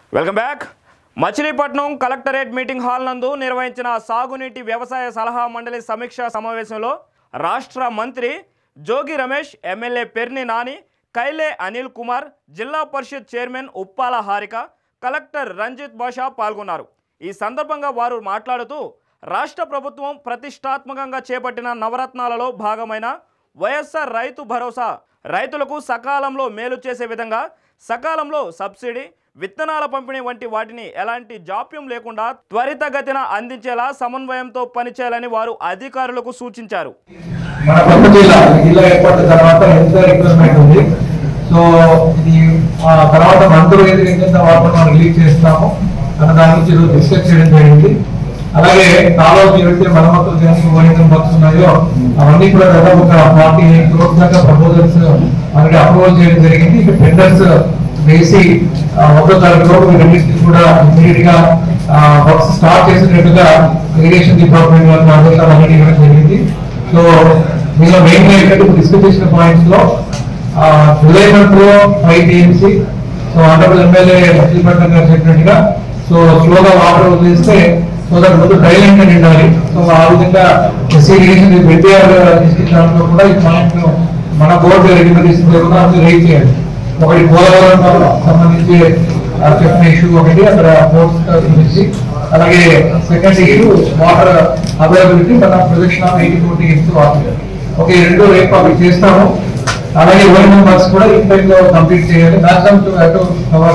welcome back Machilipatnam collectorate meeting hall నందు నిర్వహించిన సాగునీటి వ్యవసాయ సలహా మండలి సమీక్షా సమావేశంలో రాష్ట్ర మంత్రి Jogi Ramesh MLA Perni Nani Kaile Anil Kumar Zilla Parishad chairman Uppala Harika collector Ranjith Basha పాల్గొన్నారు ఈ సందర్భంగా వారు మాట్లాడుతూ రాష్ట్ర ప్రభుత్వం ప్రతిష్టాత్మకంగా చేపట్టిన నవరత్నాలలో భాగమైన వైఎస్ఆర్ రైతు భరోసా రైతులకు సకాలంలో మేలు చేసే విధంగా సకాలంలో సబ్సిడీ విత్తనాల పంపిణీ వంటి వాటిని ఎలాంటి జాప్యం లేకుండా త్వరితగతిన అందించేలా సమన్వయంతో పనిచేయాలని వారు అధికారులకు సూచించారు మన కొత్త జిల్లా ఈ జిల్లా ఏర్పడిన తర్వాత ఎంత రిక్వైర్మెంట్ ఉంది సో ఇది ఆ తర్వాత మంత్రులు ఏదైతే కింద వాటిని మనం రిలీజ్ చేస్తాము అన్న దాని గురించి ఈరోజు డిస్కస్ చేయడం జరిగింది అలాగే కాలువ ఏవైతే మరమ్మతులు చేయడానికి ఓఎన్ఎం వర్క్స్ ఉన్నాయో అవన్నీ కూడా దాదాపు ఒక ఫార్టీ ఎయిట్ క్రోర్స్ దాకా ప్రపోజల్స్ మనకి అప్రూవల్ చేయడం జరిగింది ఇక టెండర్స్ వేసి ఆ, ఒకటో తారీఖులో రెండింటికి కూడా ఇమీడియట్ గా వర్క్స్ స్టార్ట్ చేసినట్టుగా ఇరిగేషన్ డిపార్ట్మెంట్ వారికి ఆదేశాలు అనేది ఇవ్వడం జరిగింది సో మీలో మెయిన్ గా ఏంటంటే ఇప్పుడు డిస్కస్ చేసిన పాయింట్స్ లో ఆ, జూలై మంత్ లో five TMC so honourable MLA Machilipatnam గారు చెప్పినట్టుగా సో స్లోగా వాటర్ వదిలేస్తే సో దట్ ముందు డ్రైలెంట్ అని ఉండాలి సో ఆ విధంగా ఎస్సీ ఇరిగేషన్ ఎన్టీఆర్ డిస్ట్రిక్ట్ దాంట్లో కూడా ఈ పాయింట్ మన బోర్డు రికమెండేషన్ కూడా రేట్ చేయాలి ఒకటి పోలవరం సంబంధించి ఆ, చెప్పిన ఇష్యూ ఒకటి అక్కడ పోర్ట్స్ గురించి అలాగే సెకండ్ ఇష్యూ వాటర్ అవైలబిలిటీ మన ప్రొజెక్షన్ ఆఫ్ ఎయిటీ ఫోర్టీ ఇస్తూ వాటర్ ఓకే ఈ రెండు రేపు అవి చేస్తాము అలాగే ఓఎన్ఎం వర్క్స్ కూడా ఈ టైం లో కంప్లీట్ చేయాలి maximum to to cover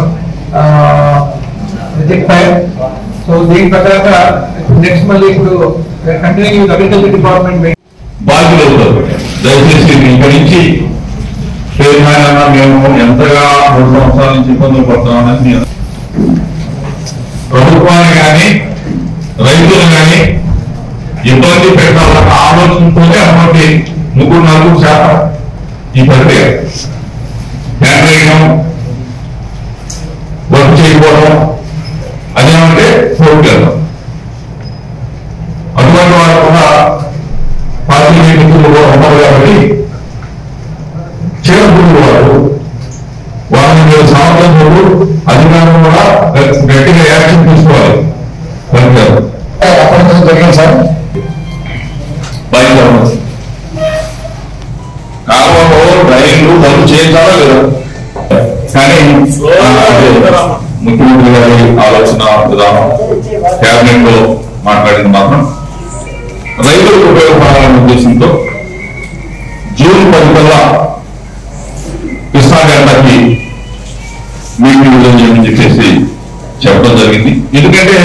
reject time so దీని ప్రకారంగా నెక్స్ట్ మళ్ళీ ఇప్పుడు కంటిన్యూ అగ్రికల్చర్ డిపార్ట్మెంట్ బాధ్యులు అవుతారు దయచేసి ఇక్కడి నుంచి చైర్మన్ మేము ఎంతగా మూడు సంవత్సరాల నుంచి ఇబ్బందులు పడుతున్నామని నేను ప్రభుత్వాన్ని కానీ రైతులు కానీ ఇబ్బంది పెట్టాలన్న ఆలోచనతోనే అమ్మకి ముగ్గురు నలుగురు శాతం ఈ ప్రక్రియ ట్యాంక్ వేయడం వర్క్ చేయకపోవడం అదేమంటే కోర్టుకు వెళ్ళడం అటువంటి వారు కూడా పార్టీ మిత్రులు కూడా ఉంటారు కాబట్టి చేరుకున్న వారు వాళ్ళని మీరు సమర్థనలు అధికారులు కూడా గట్టిగా యాక్షన్ తీసుకోవాలి పనిచేయాలి అప్పటికి జరిగింది సార్ బయలుదేరడం కాలువలో రైళ్లు పనులు చేయించాలా లేదా కానీ ఆ, అదే ముఖ్యమంత్రి గారి ఆలోచన విధానం కేబినెట్ లో మాట్లాడింది మాత్రం రైతులకు ఉపయోగపడాలనే ఉద్దేశంతో జూన్ పది కల్లా కృష్ణా డెల్టాకి మీకు విడుదల చేయమని చెప్పేసి చెప్పడం జరిగింది ఎందుకంటే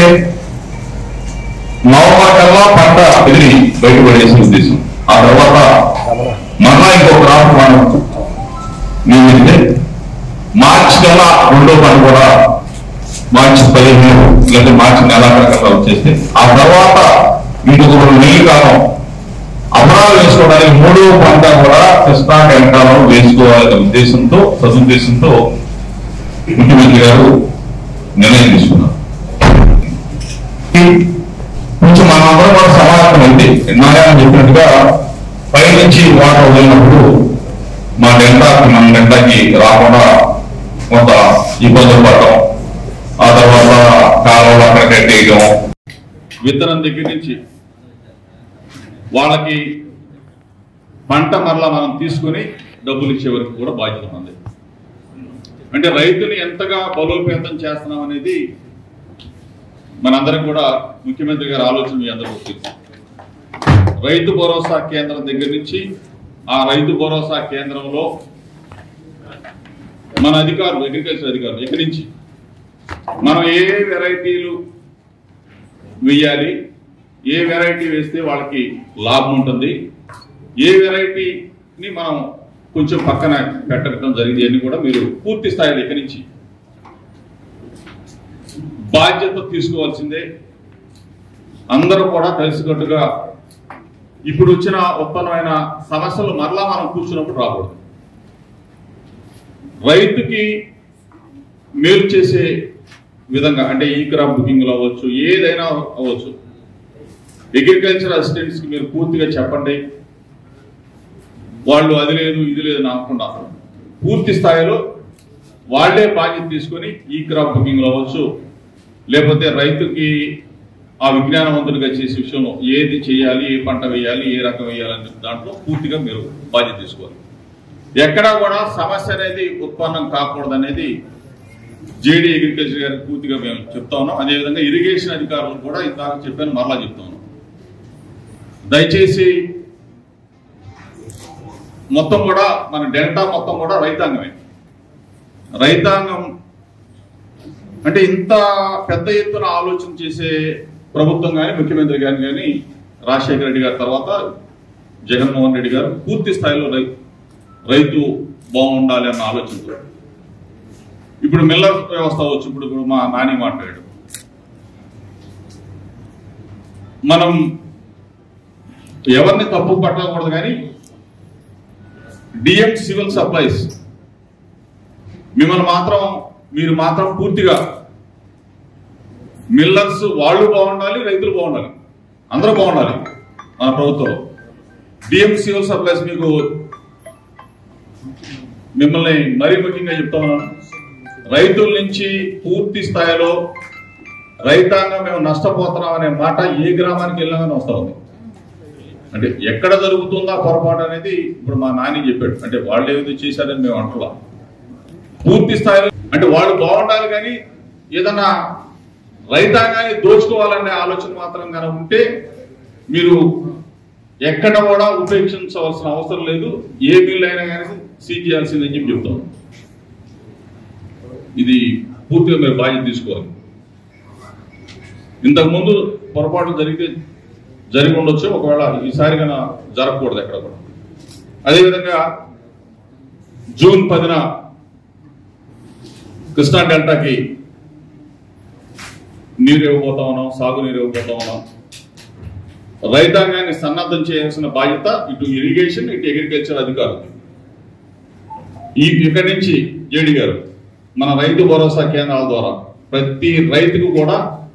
నవంబర్ కల్లా పంట ఎదిరి బయటపడేసే ఉద్దేశం ఆ తర్వాత మరలా ఇంకో క్రాప్ మనం నియమిస్తే మార్చి కల్లా రెండో పంట కూడా మార్చి పదిహేను లేదా మార్చి నెలాఖరు వచ్చేస్తే ఆ తర్వాత ఇంకొక రెండు నెలల కాలం అమరాలు వేసుకోవడానికి మూడో పంట కూడా కృష్ణా డెల్టాలో వేసుకోవాలనే ఉద్దేశంతో సదుద్దేశంతో ముఖ్యమంత్రి గారు నిర్ణయం తీసుకున్నారు కొంచెం మనందరం కూడా సమాధానం అయితే నారాయణ చెప్పినట్టుగా పై నుంచి వాటర్ వదిలినప్పుడు మా డెల్టాకి మన డెల్టాకి రాకుండా కొంత ఇబ్బందులు పడటం ఆ తర్వాత కాలువలు అక్కడ కట్టేయడం విత్తనం దగ్గర నుంచి వాళ్ళకి పంట మరలా మనం తీసుకొని డబ్బులు ఇచ్చే వరకు కూడా బాధ్యత ఉంది అంటే రైతుని ఎంతగా బలోపేతం చేస్తున్నాం అనేది మనందరం కూడా ముఖ్యమంత్రి గారి ఆలోచన మీ అందరికీ తెలుసు రైతు భరోసా కేంద్రం దగ్గర నుంచి ఆ రైతు భరోసా కేంద్రంలో మన అధికారులు అగ్రికల్చర్ అధికారులు ఇక్కడి నుంచి మనం ఏ వెరైటీలు వేయాలి ఏ వెరైటీ వేస్తే వాళ్ళకి లాభం ఉంటుంది ఏ వెరైటీని మనం కొంచెం పక్కన పెట్టడం జరిగింది అని కూడా మీరు పూర్తి స్థాయిలో ఇక్కడి నుంచి బాధ్యత తీసుకోవాల్సిందే అందరూ కూడా కలిసికట్టుగా ఇప్పుడు వచ్చిన ఉత్పన్నమైన సమస్యలు మరలా మనం కూర్చున్నప్పుడు రాకూడదు రైతుకి మేలు చేసే విధంగా అంటే ఈ క్రాప్ బుకింగ్లు అవ్వచ్చు ఏదైనా అవ్వచ్చు అగ్రికల్చర్ అసిస్టెంట్స్కి మీరు పూర్తిగా చెప్పండి వాళ్ళు అది లేదు ఇది లేదు అని అనకుండా పూర్తి స్థాయిలో వాళ్ళే బాధ్యత తీసుకొని ఈ క్రాప్ బుకింగ్ అవ్వచ్చు లేకపోతే రైతుకి ఆ విజ్ఞానవంతుడిగా చేసే విషయంలో ఏది చేయాలి ఏ పంట వేయాలి ఏ రకం వేయాలి అనే దాంట్లో పూర్తిగా మీరు బాధ్యత తీసుకోవాలి ఎక్కడా కూడా సమస్య అనేది ఉత్పన్నం కాకూడదు అనేది జేడీ అగ్రికల్చర్ గారికి పూర్తిగా మేము చెప్తా ఉన్నాం అదేవిధంగా ఇరిగేషన్ అధికారులు కూడా ఇందాక చెప్పాను మరలా చెప్తా ఉన్నాం దయచేసి మొత్తం కూడా మన డెల్టా మొత్తం కూడా రైతాంగమే రైతాంగం అంటే ఇంత పెద్ద ఎత్తున ఆలోచన చేసే ప్రభుత్వం కానీ ముఖ్యమంత్రి గారు కానీ రాజశేఖర రెడ్డి గారి తర్వాత జగన్మోహన్ రెడ్డి గారు పూర్తి స్థాయిలో రై రైతు బాగుండాలి అన్న ఆలోచనతో ఇప్పుడు మిల్లర్ వ్యవస్థ వచ్చి ఇప్పుడు ఇప్పుడు మా నాని మాట్లాడాడు మనం ఎవరిని తప్పు పట్టకూడదు కానీ డిఎం సివిల్ సప్లైస్ మిమ్మల్ని మాత్రం మీరు మాత్రం పూర్తిగా మిల్లర్స్ వాళ్ళు బాగుండాలి రైతులు బాగుండాలి అందరూ బాగుండాలి మన ప్రభుత్వంలో డిఎం సివిల్ సప్లైస్ మీకు మిమ్మల్ని మరీ ముఖ్యంగా చెప్తా ఉన్నాను రైతుల నుంచి పూర్తి స్థాయిలో రైతాంగం మేము నష్టపోతున్నాం అనే మాట ఏ గ్రామానికి వెళ్ళినా వస్తా ఉంది అంటే ఎక్కడ జరుగుతుందా పొరపాటు అనేది ఇప్పుడు మా నాని చెప్పాడు అంటే వాళ్ళు ఏదో చేశారని మేము అంటున్నా పూర్తి స్థాయిలో అంటే వాళ్ళు బాగుండాలి కానీ ఏదన్నా రైతాంగాన్ని దోచుకోవాలనే ఆలోచన మాత్రం కనుక ఉంటే మీరు ఎక్కడ కూడా ఉపేక్షించవలసిన అవసరం లేదు ఏ బిల్ అయినా కానీ సీజ్ చేయాల్సిందని చెప్పి చెప్తాం ఇది పూర్తిగా మీరు బాధ్యత తీసుకోవాలి ఇంతకుముందు పొరపాటు జరిగితే జరిగి ఉండొచ్చు ఒకవేళ ఈసారి కన్నా జరగకూడదు ఎక్కడ కూడా అదేవిధంగా జూన్ పదిన కృష్ణా డెల్టాకి నీరు ఇవ్వబోతా ఉన్నాం సాగు నీరు ఇవ్వబోతా ఉన్నాం రైతాంగాన్ని సన్నద్ధం చేయాల్సిన బాధ్యత ఇటు ఇరిగేషన్ ఇటు అగ్రికల్చర్ అధికారులు ఈ ఇక్కడి నుంచి జేడి గారు మన రైతు భరోసా కేంద్రాల ద్వారా ప్రతి రైతుకు కూడా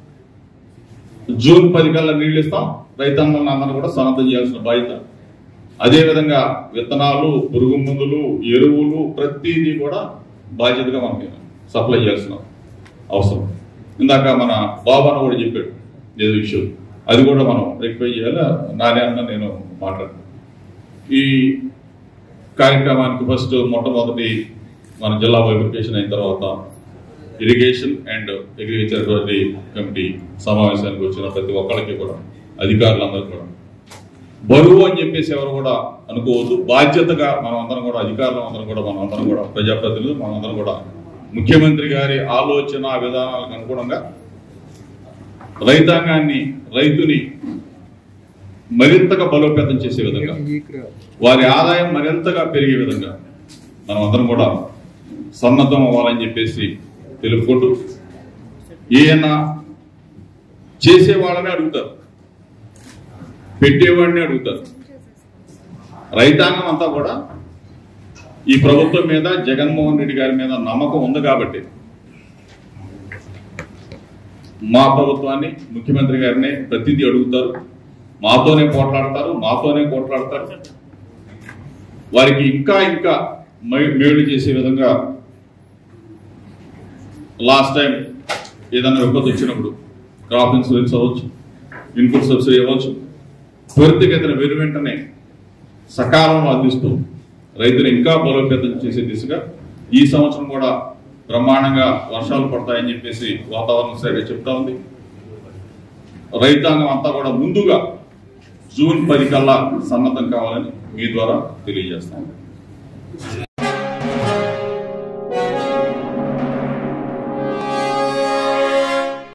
జూన్ పది కల్లా నీళ్లు ఇస్తాం రైతాంగం అందరూ కూడా సన్నద్ధం చేయాల్సిన బాధ్యత అదేవిధంగా విత్తనాలు పురుగు మందులు ఎరువులు ప్రతిదీ కూడా బాధ్యతగా మనకి సప్లై చేయాల్సిన అవసరం ఇందాక మన బాబాను కూడా చెప్పాడు ఏదో విషయం అది కూడా మనం రెక్టిఫై చేయాలి నానే అన్న నేను మాట్లాడు ఈ కార్యక్రమానికి ఫస్ట్ మొట్టమొదటి మన జిల్లా వైబ్రికేషన్ అయిన తర్వాత ఇరిగేషన్ అండ్ అగ్రికల్చర్ కమిటీ సమావేశానికి వచ్చిన ప్రతి ఒక్కరికి కూడా అధికారులందరూ కూడా బరువు అని చెప్పేసి ఎవరు కూడా అనుకోవద్దు బాధ్యతగా మనం అందరం కూడా అధికారులు అందరం కూడా మనం అందరం కూడా ప్రజాప్రతినిధులు మనం అందరం కూడా ముఖ్యమంత్రి గారి ఆలోచన విధానాలకు అనుగుణంగా రైతాంగాన్ని రైతుని మరింతగా బలోపేతం చేసే విధంగా వారి ఆదాయం మరింతగా పెరిగే విధంగా మనం అందరం కూడా సన్నద్ధం అవ్వాలని చెప్పేసి తెలుపుకుంటూ ఏమైనా చేసే వాళ్ళని అడుగుతారు పెట్టేవాడిని అడుగుతారు రైతాంగం అంతా కూడా ఈ ప్రభుత్వం మీద జగన్మోహన్ రెడ్డి గారి మీద నమ్మకం ఉంది కాబట్టి మా ప్రభుత్వాన్ని ముఖ్యమంత్రి గారిని ప్రతిదీ అడుగుతారు మాతోనే పోట్లాడతారు మాతోనే పోట్లాడతారు వారికి ఇంకా ఇంకా మే- మేలు చేసే విధంగా లాస్ట్ టైం ఏదైనా విపత్తు వచ్చినప్పుడు క్రాప్ ఇన్సూరెన్స్ అవ్వచ్చు ఇన్పుట్ సబ్సిడీ అవ్వచ్చు త్వరితగతిన వెను వెంటనే సకాలంలో అందిస్తూ రైతులు ఇంకా బలోపేతం చేసే దిశగా ఈ సంవత్సరం కూడా బ్రహ్మాండంగా వర్షాలు పడతాయని చెప్పేసి వాతావరణ శాఖ చెప్తా ఉంది రైతాంగం అంతా కూడా ముందుగా జూన్ పది కల్లా సన్నద్ధం కావాలని మీ ద్వారా తెలియజేస్తాను